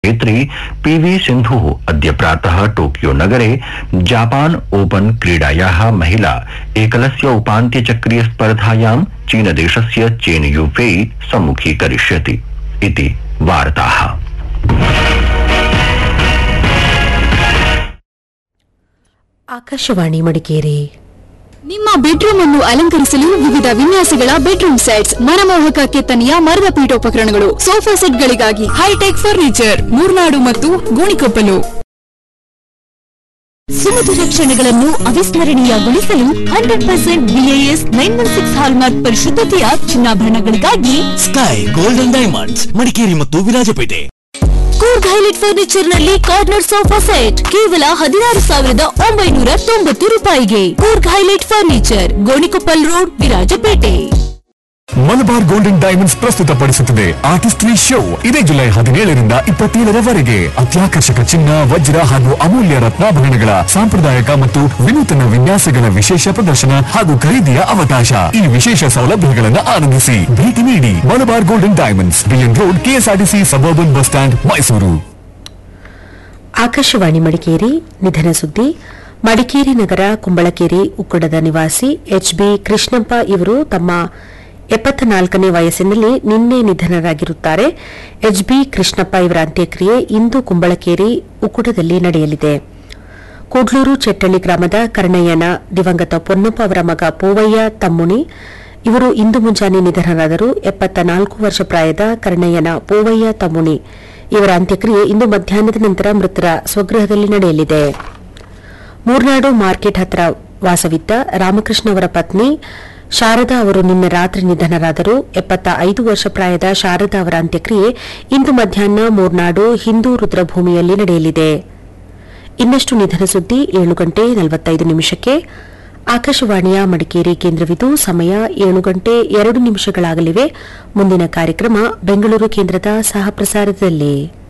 नेत्री पीवी सिन्धुः अद्य प्रातः टोकियो नगरे जापान ओपन क्रीडायाः महिला एकलस्य उपान्त्यचक्रीय स्पर्धायां चीनदेशस्य चेन युफेई सम्मुखीकरिष्यति इति वार्ताः ಆಕಾಶವಾಣಿ ಮಡಿಕೇರಿ ನಿಮ್ಮ ಬೆಡ್ರೂಮ್ ಅನ್ನು ಅಲಂಕರಿಸಲು ವಿವಿಧ ವಿನ್ಯಾಸಗಳ ಬೆಡ್ರೂಮ್ ಸೆಟ್ಸ್ ಮನಮೋಹಕ ಕೆತ್ತನೆಯ ಮರದ ಪೀಠೋಪಕರಣಗಳು ಸೋಫಾ ಸೆಟ್ಗಳಿಗಾಗಿ ಹೈಟೆಕ್ ಫರ್ನಿಚರ್ ಮೂರ್ನಾಡು ಮತ್ತು ಗೋಣಿಕೊಪ್ಪಲು ಸುಮಧುರ ಕ್ಷಣಗಳನ್ನು ಅವಿಸ್ಮರಣೀಯಗೊಳಿಸಲು hundred percent BAS nine one six hallmark ಪರಿಶುದ್ಧತೆಯ ಚಿನ್ನಾಭರಣಗಳಿಗಾಗಿ ಸ್ಕೈ ಗೋಲ್ಡನ್ ಡೈಮಂಡ್ಸ್ ಮಡಿಕೇರಿ ಮತ್ತು ವಿರಾಜಪೇಟೆ ಕೂರ್ಗ್ ಹೈಲೈಟ್ ಫರ್ನಿಚರ್ ನಲ್ಲಿ ಕಾರ್ನರ್ ಸೋಫಾ ಸೆಟ್ ಕೇವಲ ಹದಿನಾರು ಸಾವಿರದ ಒಂಬೈನೂರ ತೊಂಬತ್ತು ರೂಪಾಯಿಗೆ Coorg highlight furniture Gonikoppal road Virajpete Malabar golden diamonds ಪ್ರಸ್ತುತಪಡಿಸುತ್ತದೆ ಆರ್ಟಿಸ್ಟ್ರಿ ಶೋ ಇದೇ ಜುಲೈ ಹದಿನೇಳರಿಂದ ಇಪ್ಪತ್ತೇಳರವರೆಗೆ ಅತ್ಯಾಕರ್ಷಕ ಚಿನ್ನ ವಜ್ರ ಹಾಗೂ ಅಮೂಲ್ಯ ರತ್ನಾಭರಣಗಳ ಸಾಂಪ್ರದಾಯಿಕ ಮತ್ತು ವಿನೂತನ ವಿನ್ಯಾಸಗಳ ವಿಶೇಷ ಪ್ರದರ್ಶನ ಹಾಗೂ ಖರೀದಿಯ ಅವಕಾಶ ಈ ವಿಶೇಷ ಸೌಲಭ್ಯಗಳನ್ನು ಆನಂದಿಸಿ ಭೇಟಿ ನೀಡಿ Malabar golden diamonds BN road KSRTC suburban bus stand Mysuru Akashvani Madikeri ನಿಧನ ಸುದ್ದಿ ಮಡಿಕೇರಿ ನಗರ ಕುಂಬಳಕೇರಿ ಉಕ್ಕಡದ ನಿವಾಸಿ ಎಚ್ ಬಿ ಕೃಷ್ಣಪ್ಪ ಇವರು ತಮ್ಮ ಎಪ್ಪತ್ತ ನಾಲ್ಕನೇ ವಯಸ್ಸಿನಲ್ಲಿ ನಿನ್ನೆ ನಿಧನರಾಗಿರುತ್ತಾರೆ ಎಚ್ ಬಿ ಕೃಷ್ಣಪ್ಪ ಇವರ ಅಂತ್ಯಕ್ರಿಯೆ ಇಂದು ಕುಂಬಳಕೇರಿ ಉಕ್ಕುಡದಲ್ಲಿ ನಡೆಯಲಿದೆ ಕೂಡ್ಲೂರು ಚೆಟ್ಟಳ್ಳಿ ಗ್ರಾಮದ ಕರ್ಣಯ್ಯನ ದಿವಂಗತ ಪೊನ್ನಪ್ಪ ಅವರ ಮಗ ಪೂವಯ್ಯ ತಮ್ಮುಣಿ ಇವರು ಇಂದು ಮುಂಜಾನೆ ನಿಧನರಾದರು ಎಪ್ಪತ್ತ ನಾಲ್ಕು ವರ್ಷ ಪ್ರಾಯದ ಕರ್ಣಯ್ಯನ ಪೂವಯ್ಯ ತಮ್ಮುಣಿ ಇವರ ಅಂತ್ಯಕ್ರಿಯೆ ಇಂದು ಮಧ್ಯಾಹ್ನದ ನಂತರ ಮೃತರ ಸ್ವಗೃಹದಲ್ಲಿ ನಡೆಯಲಿದೆ ಮೂರ್ನಾಡು ಮಾರ್ಕೆಟ್ ಹತ್ರ ವಾಸವಿದ್ದ ರಾಮಕೃಷ್ಣ ಅವರ ಪತ್ನಿ ಶಾರದಾ ಅವರು ನಿನ್ನೆ ರಾತ್ರಿ ನಿಧನರಾದರು ಎಪ್ಪತ್ತ ಐದು ವರ್ಷ ಪ್ರಾಯದ ಶಾರದಾ ಅವರ ಅಂತ್ಯಕ್ರಿಯೆ ಇಂದು ಮಧ್ಯಾಹ್ನ ಮೂರ್ನಾಡು ಹಿಂದೂ ರುದ್ರಭೂಮಿಯಲ್ಲಿ ನಡೆಯಲಿದೆ ಇನ್ನಷ್ಟು ನಿಧನ ಸುದ್ದಿ ಏಳು ಗಂಟೆ ನಲವತ್ತೈದು ನಿಮಿಷಕ್ಕೆ ಆಕಾಶವಾಣಿಯ ಮಡಿಕೇರಿ ಕೇಂದ್ರವಿದು ಸಮಯ ಏಳು ಗಂಟೆ ಎರಡು ನಿಮಿಷಗಳಾಗಲಿವೆ ಮುಂದಿನ ಕಾರ್ಯಕ್ರಮ ಬೆಂಗಳೂರು ಕೇಂದ್ರದ ಸಹ ಪ್ರಸಾರದಲ್ಲಿ